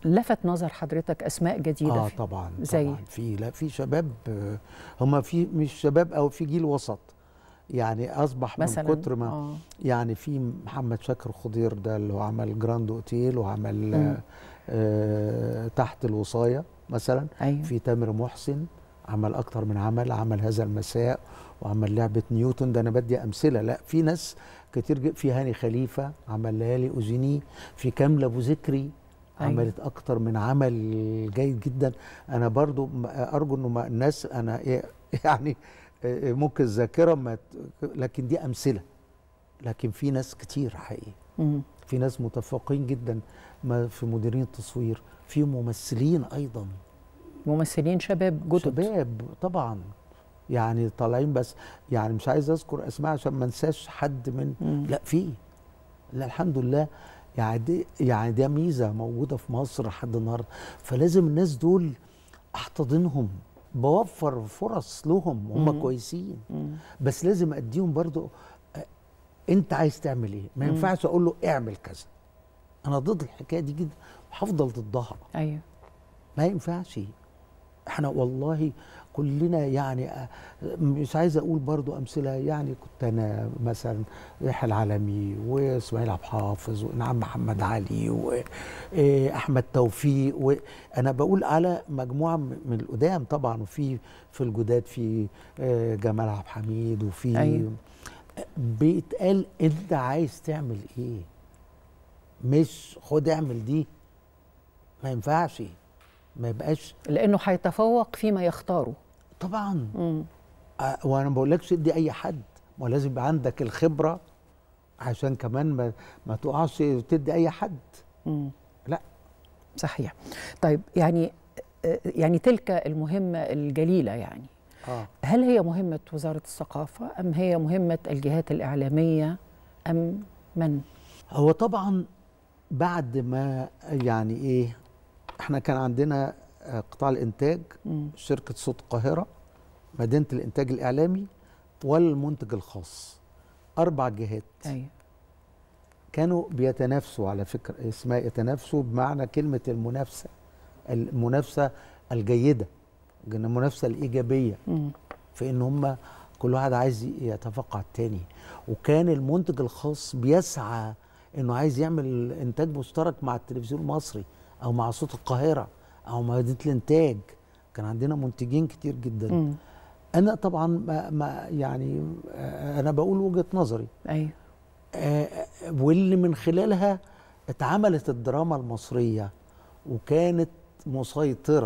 لفت نظر حضرتك اسماء جديده اه في- طبعا زي؟ طبعا في لا في شباب آه، هم في مش شباب او في جيل وسط يعني اصبح مثلا من كتر ما آه. يعني في محمد شاكر خضير ده اللي هو عمل جراند اوتيل وعمل مم. آه آه تحت الوصايه مثلا ايوه في تامر محسن عمل اكتر من عمل عمل هذا المساء وعمل لعبه نيوتن ده انا بدي امثله لا في ناس كتير جدا في هاني خليفه عمل ليالي اوزيني في كامله ابو ذكري أيوة. عملت اكتر من عمل جيد جدا انا برضو م- ارجو انه ما- الناس انا إيه يعني إيه ممكن الذاكره ما ت- لكن دي امثله لكن في ناس كتير حقيقي مم. في ناس متفوقين جدا ما في مديرين التصوير في ممثلين ايضا ممثلين شباب جدد شباب طبعا يعني طالعين بس يعني مش عايز اذكر اسماء عشان ما انساش حد من مم. لا في لا الحمد لله يعني دي يعني ده ميزه موجوده في مصر لحد النهارده فلازم الناس دول احتضنهم بوفر فرص لهم هم مم. كويسين مم. بس لازم اديهم برضو آه، انت عايز تعمل ايه ما مم. ينفعش اقول له اعمل كذا انا ضد الحكايه دي جدا وهفضل ضدها ايوه ما ينفعش احنا والله كلنا يعني آه، مش عايز اقول برضو امثله يعني كنت انا مثلا يحيى العالمي واسماعيل عبد الحافظ ونعم محمد علي واحمد توفيق وانا بقول على مجموعه من من القدام طبعا وفي في الجداد في آه، جمال عبد الحميد وفي أيوة. بيتقال انت عايز تعمل ايه مش خد اعمل دي ما ينفعش ما يبقاش لانه هيتفوق فيما يختاره طبعا مم. آه، وانا ما بقولكش ادي اي حد ما لازم يبقى عندك الخبره عشان كمان ما ما تقعش تدي اي حد مم. لا صحيح طيب يعني آه، يعني تلك المهمه الجليله يعني اه هل هي مهمه وزاره الثقافه ام هي مهمه الجهات الاعلاميه ام من هو طبعا بعد ما يعني ايه احنا كان عندنا آه، قطاع الانتاج مم. شركه صوت القاهره مدينه الانتاج الاعلامي والمنتج الخاص اربع جهات ايوه كانوا بيتنافسوا على فكرة اسمها يتنافسوا بمعنى كلمة المنافسة المنافسة الجيدة المنافسة الإيجابية مم. في إن هم كل واحد عايز يتفوق على التاني وكان المنتج الخاص بيسعى إنه عايز يعمل إنتاج مشترك مع التلفزيون المصري أو مع صوت القاهرة أو مع مدينة الإنتاج كان عندنا منتجين كتير جدا مم. أنا طبعا ما ما يعني آه، أنا بقول وجهة نظري ايوه آه، واللي من خلالها اتعملت الدراما المصرية وكانت مسيطرة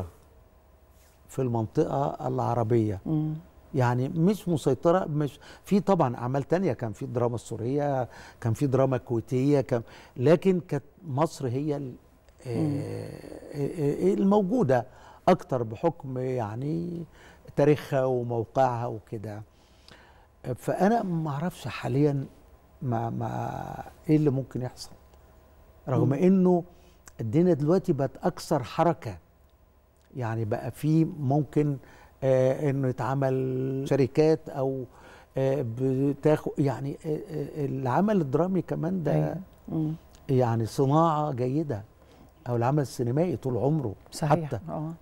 في المنطقة العربية مم. يعني مش مسيطرة مش في طبعا أعمال تانية كان في دراما السورية كان في دراما كويتية كان لكن كانت مصر هي ال- آه، آه، الموجودة أكتر بحكم يعني تاريخها وموقعها وكده فأنا ما أعرفش حاليا ما ما إيه اللي ممكن يحصل رغم مم. إنه الدنيا دلوقتي بقت أكثر حركة يعني بقى في ممكن آه انه يتعمل شركات او آه بتاخد يعني آه آه العمل الدرامي كمان ده أيوة. مم. يعني صناعه جيده او العمل السينمائي طول عمره صحيح حتى اه